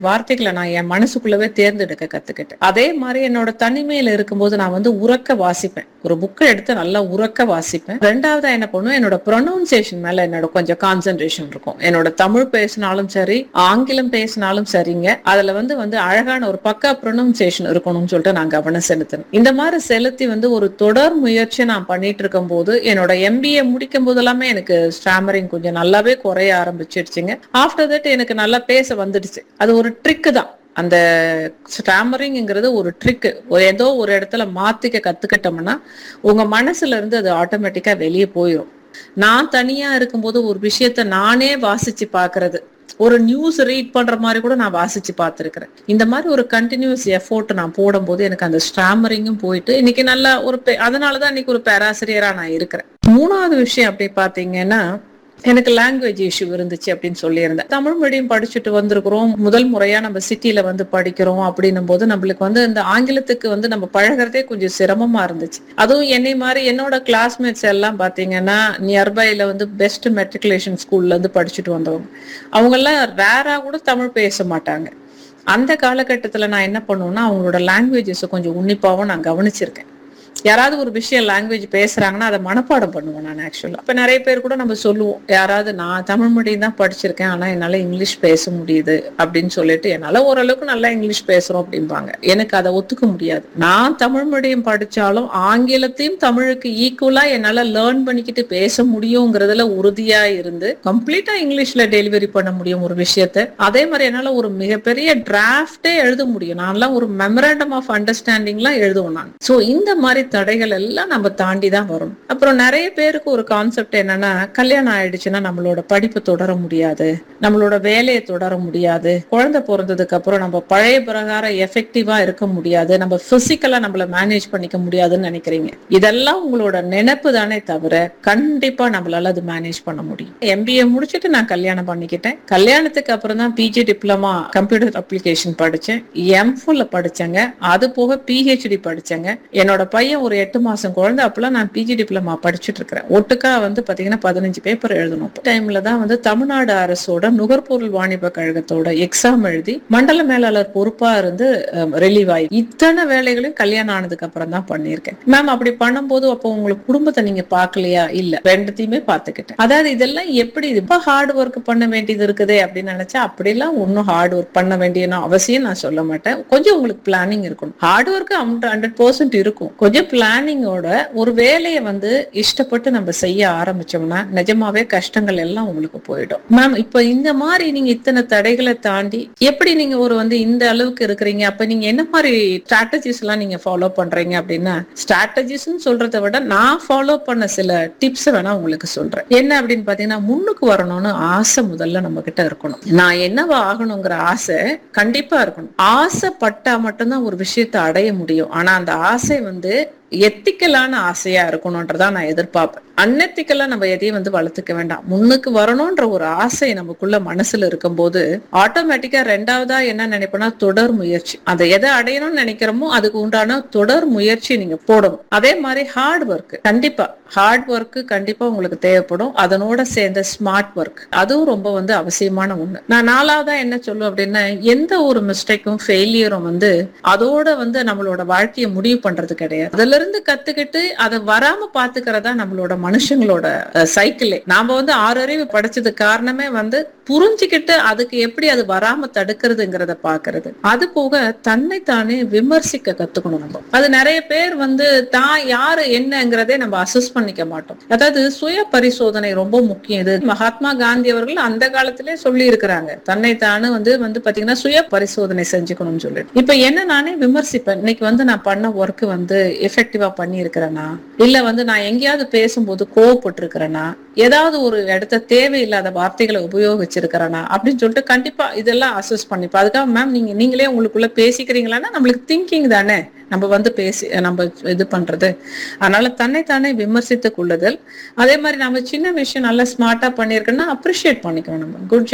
வார்த்தைகளை நான் என் மனசுக்குள்ளவே தேர்ந்தெடுக்க கத்துக்கிட்டேன் அதே மாதிரி என்னோட தனிமையில இருக்கும்போது நான் வந்து உறக்க வாசிப்பேன் ஒரு புக்கை எடுத்து நல்லா உறக்க வாசிப்பேன் ரெண்டாவதா என்ன பண்ணுவேன் என்னோட ப்ரொனவுன்சியேஷன் மேல என்னோட கொஞ்சம் கான்சென்ட்ரேஷன் இருக்கும் என்னோட தமிழ் பேசினாலும் சரி ஆங்கிலம் பேசினாலும் சரிங்க அதுல வந்து வந்து அழகான ஒரு பக்கா ப்ரொனவுன்சியேஷன் இருக்கணும்னு சொல்லிட்டு நான் கவனம் செலுத்தினேன் இந்த மாதிரி செலுத்தி வந்து ஒரு தொடர் முயற்சி நான் பண்ணிட்டு இருக்கும் போது என்னோட எம்பிஏ முடிக்கும் போதெல்லாமே எனக்கு ஸ்டாமரிங் கொஞ்சம் நல்லாவே குறைய ஆரம்பிச்சிருச்சுங்க ஆஃப்டர் தட் எனக்கு நல்லா பேச வந்துடுச்சு அது ஒரு ட்ரிக்கு தான் அந்த ஸ்டாமரிங்கிறது ஒரு ட்ரிக் ஏதோ ஒரு இடத்துல மாத்திக்க கத்துக்கிட்டோம்னா உங்க மனசுல இருந்து அது ஆட்டோமேட்டிக்கா வெளியே போயிடும் நான் தனியா இருக்கும்போது ஒரு விஷயத்த நானே வாசிச்சு பாக்குறது ஒரு நியூஸ் ரீட் பண்ற மாதிரி கூட நான் வாசிச்சு பார்த்திருக்கிறேன் இந்த மாதிரி ஒரு கண்டினியூஸ் எஃபோர்ட் நான் போடும்போது எனக்கு அந்த ஸ்டாமரிங்கும் போயிட்டு இன்னைக்கு நல்லா ஒரு பே- அதனாலதான் இன்னைக்கு ஒரு பேராசிரியரா நான் இருக்கிறேன் மூணாவது விஷயம் அப்படி பாத்தீங்கன்னா எனக்கு லாங்குவேஜ் இஷ்யூ இருந்துச்சு அப்படின்னு சொல்லியிருந்தேன் தமிழ் மீடியம் படிச்சுட்டு வந்திருக்கிறோம் முதல் முறையா நம்ம சிட்டில வந்து படிக்கிறோம் அப்படின்னும் போது நம்மளுக்கு வந்து இந்த ஆங்கிலத்துக்கு வந்து நம்ம பழகுறதே கொஞ்சம் சிரமமா இருந்துச்சு அதுவும் என்னை மாதிரி என்னோட கிளாஸ்மேட்ஸ் எல்லாம் பாத்தீங்கன்னா நியர்பைல வந்து பெஸ்ட் மெட்ரிகுலேஷன் ஸ்கூல்ல இருந்து படிச்சுட்டு வந்தவங்க அவங்க எல்லாம் ரேரா கூட தமிழ் பேச மாட்டாங்க அந்த காலகட்டத்துல நான் என்ன பண்ணுவேன்னா அவங்களோட லாங்குவேஜஸ் கொஞ்சம் உன்னிப்பாவும் நான் கவனிச்சிருக்கேன் யாராவது ஒரு விஷயம் லாங்குவேஜ் பேசுறாங்கன்னா அதை மனப்பாடம் பண்ணுவேன் நான் ஆக்சுவலா இப்ப நிறைய பேர் கூட நம்ம சொல்லுவோம் யாராவது நான் தமிழ் மீடியம் தான் படிச்சிருக்கேன் ஆனா என்னால இங்கிலீஷ் பேச முடியுது அப்படின்னு சொல்லிட்டு என்னால ஓரளவுக்கு நல்லா இங்கிலீஷ் பேசுறோம் அப்படிம்பாங்க எனக்கு அதை ஒத்துக்க முடியாது நான் தமிழ் மீடியம் படிச்சாலும் ஆங்கிலத்தையும் தமிழுக்கு ஈக்குவலா என்னால லேர்ன் பண்ணிக்கிட்டு பேச முடியுங்கிறதுல உறுதியா இருந்து கம்ப்ளீட்டா இங்கிலீஷ்ல டெலிவரி பண்ண முடியும் ஒரு விஷயத்த அதே மாதிரி என்னால ஒரு மிகப்பெரிய டிராஃப்டே எழுத முடியும் நான்லாம் ஒரு மெமரண்டம் ஆஃப் அண்டர்ஸ்டாண்டிங்லாம் எழுதுவோம் நான் சோ இந்த மாதிரி தடைகள் எல்லாம் நம்ம தாண்டி தான் வரும் அப்புறம் நிறைய பேருக்கு ஒரு கான்செப்ட் என்னன்னா கல்யாணம் ஆயிடுச்சுன்னா நம்மளோட படிப்பு தொடர முடியாது நம்மளோட வேலையை தொடர முடியாது குழந்தை பிறந்ததுக்கு அப்புறம் நம்ம பழைய பிரகாரம் எஃபெக்டிவா இருக்க முடியாது நம்ம பிசிக்கலா நம்மள மேனேஜ் பண்ணிக்க முடியாதுன்னு நினைக்கிறீங்க இதெல்லாம் உங்களோட நினைப்பு தானே தவிர கண்டிப்பா நம்மளால அது மேனேஜ் பண்ண முடியும் எம்பிஏ முடிச்சுட்டு நான் கல்யாணம் பண்ணிக்கிட்டேன் கல்யாணத்துக்கு அப்புறம் தான் பிஜி டிப்ளமா கம்ப்யூட்டர் அப்ளிகேஷன் படிச்சேன் எம்ஃபுல்ல படிச்சேங்க அது போக பிஹெச்டி படிச்சேங்க என்னோட பையன் ஒரு எட்டு மாசம் குழந்தை அப்பெல்லாம் நான் பிஜி டிப்ளமா படிச்சுட்டு இருக்கிறேன் ஒட்டுக்கா வந்து பாத்தீங்கன்னா பதினஞ்சு பேப்பர் எழுதணும் டைம்ல தான் வந்து தமிழ்நாடு அரசோட நுகர்பொருள் வாணிப கழகத்தோட எக்ஸாம் எழுதி மண்டல மேலாளர் பொறுப்பா இருந்து ரிலீவ் ஆகி இத்தனை வேலைகளையும் கல்யாணம் ஆனதுக்கு அப்புறம் தான் பண்ணியிருக்கேன் மேம் அப்படி பண்ணும்போது அப்போ உங்களுக்கு குடும்பத்தை நீங்க பாக்கலையா இல்ல ரெண்டுத்தையுமே பாத்துக்கிட்டேன் அதாவது இதெல்லாம் எப்படி இப்ப ஹார்ட் ஒர்க் பண்ண வேண்டியது இருக்குதே அப்படின்னு நினைச்சா அப்படிலாம் ஒன்னும் ஹார்ட் ஒர்க் பண்ண வேண்டிய அவசியம் நான் சொல்ல மாட்டேன் கொஞ்சம் உங்களுக்கு பிளானிங் இருக்கணும் ஹார்ட் ஒர்க் ஹண்ட்ரட் பர்சன்ட் இருக்கும் கொஞ்சம் பிளானிங்கோட ஒரு வேலையை வந்து இஷ்டப்பட்டு நம்ம செய்ய ஆரம்பிச்சோம்னா நிஜமாவே கஷ்டங்கள் எல்லாம் உங்களுக்கு போயிடும் மேம் இப்ப இந்த மாதிரி நீங்க இத்தனை தடைகளை தாண்டி எப்படி நீங்க ஒரு வந்து இந்த அளவுக்கு இருக்கிறீங்க அப்ப நீங்க என்ன மாதிரி ஸ்ட்ராட்டஜிஸ் எல்லாம் நீங்க ஃபாலோ பண்றீங்க அப்படின்னா ஸ்ட்ராட்டஜிஸ் சொல்றதை விட நான் ஃபாலோ பண்ண சில டிப்ஸ் வேணா உங்களுக்கு சொல்றேன் என்ன அப்படின்னு பாத்தீங்கன்னா முன்னுக்கு வரணும்னு ஆசை முதல்ல நம்ம கிட்ட இருக்கணும் நான் என்னவா ஆகணுங்கிற ஆசை கண்டிப்பா இருக்கணும் ஆசைப்பட்டா மட்டும்தான் ஒரு விஷயத்தை அடைய முடியும் ஆனா அந்த ஆசை வந்து எத்திக்கலான ஆசையா இருக்கணும்ன்றதா நான் எதிர்பார்ப்பேன் அன்னெத்திக்கலா நம்ம எதையும் வந்து வளர்த்துக்க வேண்டாம் முன்னுக்கு வரணும்ன்ற ஒரு ஆசை நமக்குள்ள மனசுல இருக்கும்போது ஆட்டோமேட்டிக்கா ரெண்டாவதா என்ன நினைப்பேன்னா தொடர் முயற்சி அதை எதை அடையணும்னு நினைக்கிறோமோ அதுக்கு உண்டான தொடர் முயற்சி நீங்க போடணும் அதே மாதிரி ஹார்ட் ஒர்க் கண்டிப்பா ஹார்ட் ஒர்க் கண்டிப்பா உங்களுக்கு தேவைப்படும் அதனோட சேர்ந்த ஸ்மார்ட் ஒர்க் அதுவும் ரொம்ப வந்து அவசியமான ஒண்ணு நான் நாலாவதா என்ன சொல்லுவேன் அப்படின்னா எந்த ஒரு மிஸ்டேக்கும் ஃபெயிலியரும் வந்து அதோட வந்து நம்மளோட வாழ்க்கையை முடிவு பண்றது கிடையாது அதுல இருந்து கத்துக்கிட்டு அதை வராம பாத்துக்கிறதா நம்மளோட மனுஷங்களோட சைக்கிளே நாம வந்து ஆறு அறிவு படிச்சதுக்கு காரணமே வந்து புரிஞ்சுக்கிட்டு அதுக்கு எப்படி அது வராம தடுக்கிறதுங்கிறத பாக்குறது அது போக தன்னைத்தானே விமர்சிக்க கத்துக்கணும் நம்ம அது நிறைய பேர் வந்து தான் யாரு என்னங்கிறதே நம்ம அசஸ் பண்ணிக்க மாட்டோம் அதாவது சுய பரிசோதனை ரொம்ப முக்கியம் இது மகாத்மா காந்தி அவர்கள் அந்த காலத்திலே சொல்லி இருக்கிறாங்க தன்னைத்தானே வந்து வந்து பாத்தீங்கன்னா சுய பரிசோதனை செஞ்சுக்கணும்னு சொல்லிட்டு இப்ப என்ன நானே விமர்சிப்பேன் இன்னைக்கு வந்து நான் பண்ண ஒர்க் வந்து எஃபெக்டிவா பண்ணி இருக்கிறேனா இல்ல வந்து நான் எங்கேயாவது பேசும்போது கோவப்பட்டு இருக்கிறேனா ஏதாவது ஒரு இடத்த தேவையில்லாத வார்த்தைகளை உபயோகிச்சிருக்கிறேனா அப்படின்னு சொல்லிட்டு கண்டிப்பா இதெல்லாம் அசஸ் பண்ணிப்போம் அதுக்காக மேம் நீங்க நீங்களே உங்களுக்குள்ள பேசிக்கிறீங்களான்னா நம்மளுக்கு திங்கிங் தானே நம்ம வந்து பேசி நம்ம இது பண்றது அதனால தன்னைத்தானே விமர்சித்துக் கொள்ளுதல் அதே மாதிரி நம்ம சின்ன விஷயம் நல்லா ஸ்மார்ட்டா பண்ணியிருக்கோம்னா அப்ரிஷியேட் பண்ணிக்கணும் நம்ம good job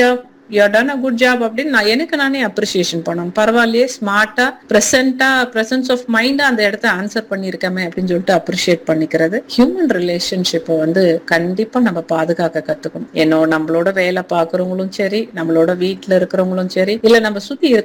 you done a good job அப்படின்னு நான் எனக்கு நானே அப்ரிசியேஷன் பண்ணணும் பரவாயில்லையே ஸ்மார்ட்டா பிரசன்டா பிரசன்ஸ் ஆஃப் மைண்டா அந்த இடத்த ஆன்சர் பண்ணிருக்கமே அப்படின்னு சொல்லிட்டு அப்ரிஷியேட் பண்ணிக்கிறது ஹியூமன் ரிலேஷன்ஷிப்பை வந்து கண்டிப்பா நம்ம பாதுகாக்க கத்துக்கணும் என்னோ நம்மளோட வேலை பாக்குறவங்களும் சரி நம்மளோட வீட்டுல இருக்கிறவங்களும் சரி இல்ல நம்ம சுத்தி